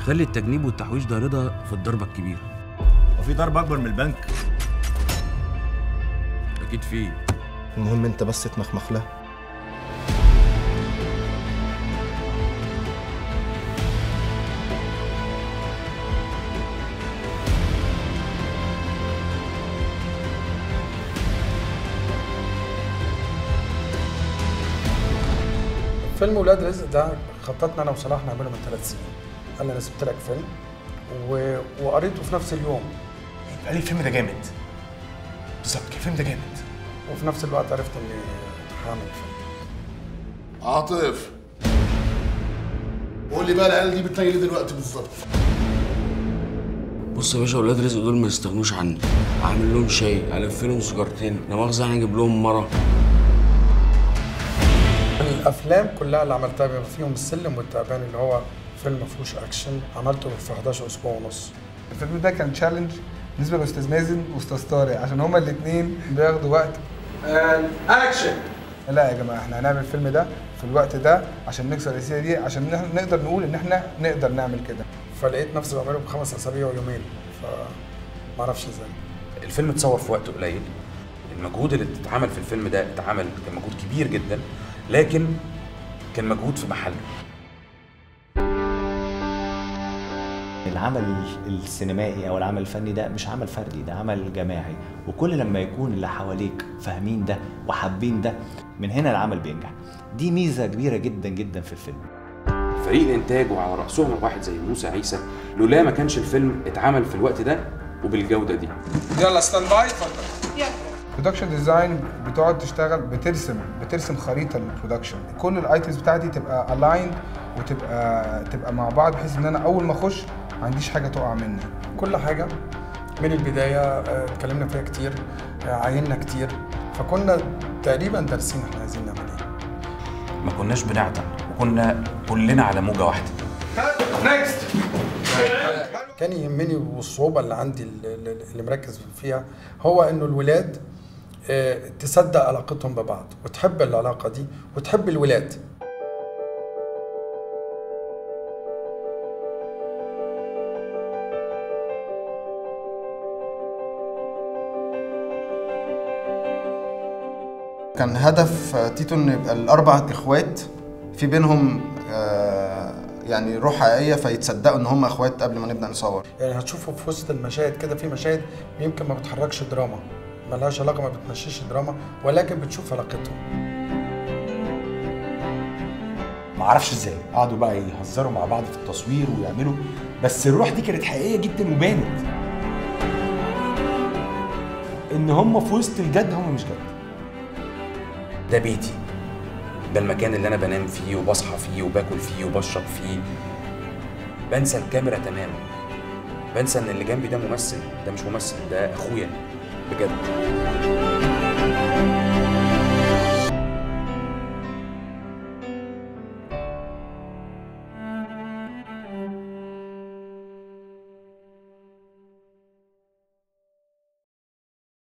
خلي التجنيب والتحويش ده رضا في الضربه الكبيره وفي ضرب اكبر من البنك اكيد في المهم انت بس تمخمخ لها فيلم ولاد رزق ده خططنا انا وصلاح نعمله من ثلاث سنين قال لي انا سبت لك فيلم و... وقريته في نفس اليوم قال لي الفيلم ده جامد بالظبط الفيلم ده جامد وفي نفس الوقت عرفت اني هعمل فيلم عاطف قول لي بقى العيال دي بتنيل ايه دلوقتي بالظبط بص يا باشا ولاد رزق دول ما يستغنوش عني اعمل لهم شاي الف لهم سيجارتين لا مؤاخذه يعني اجيب لهم مره الافلام كلها اللي عملتها بما فيهم السلم والتعبان اللي هو فيلم ما فيهوش اكشن عملته في 11 اسبوع ونص الفيلم ده كان تشالنج بالنسبه لاستاذ مازن واستاذ طارق عشان هما الاثنين بياخدوا وقت اكشن لا يا جماعه احنا هنعمل الفيلم ده في الوقت ده عشان نكسر السيره دي عشان نح- نقدر نقول ان احنا نقدر نعمل كده فلقيت نفسي بعمله بخمس اسابيع ويومين فما اعرفش ازاي الفيلم اتصور في وقت قليل المجهود اللي اتعمل في الفيلم ده اتعمل كان مجهود كبير جدا لكن كان مجهود في محله العمل السينمائي او العمل الفني ده مش عمل فردي ده عمل جماعي وكل لما يكون اللي حواليك فاهمين ده وحابين ده من هنا العمل بينجح دي ميزه كبيره جدا جدا في الفيلم فريق الانتاج وعلى راسهم واحد زي موسى عيسى لولا ما كانش الفيلم اتعمل في الوقت ده وبالجوده دي يلا ستاند باي اتفضل برودكشن ديزاين بتقعد تشتغل بترسم بترسم خريطه للبرودكشن كل الايتمز بتاعتي تبقى الايند وتبقى تبقى مع بعض بحيث ان انا اول ما اخش ما عنديش حاجه تقع مني كل حاجه من البدايه آه، اتكلمنا فيها كتير آه، عاينا كتير فكنا تقريبا دارسين احنا عايزين نعمل ايه ما كناش بنعطل وكنا كلنا على موجه واحده نيكست كان يهمني والصعوبه اللي عندي اللي اللي مركز فيها هو انه الولاد آه، تصدق علاقتهم ببعض وتحب العلاقه دي وتحب الولاد كان هدف آه، تيتو ان يبقى الاربع اخوات في بينهم آه، يعني روح حقيقيه فيتصدقوا ان هم اخوات قبل ما نبدا نصور يعني هتشوفوا في وسط المشاهد كده في مشاهد يمكن ما بتحركش دراما ملهاش علاقه ما بتمشيش دراما ولكن بتشوف علاقتهم ما اعرفش ازاي قعدوا بقى يهزروا مع بعض في التصوير ويعملوا بس الروح دي كانت حقيقيه جدا وبانت ان هم في وسط الجد هم مش جد ده بيتي ده المكان اللي انا بنام فيه وبصحى فيه وباكل فيه وبشرب فيه بنسى الكاميرا تماما بنسى ان اللي جنبي ده ممثل ده مش ممثل ده اخويا بجد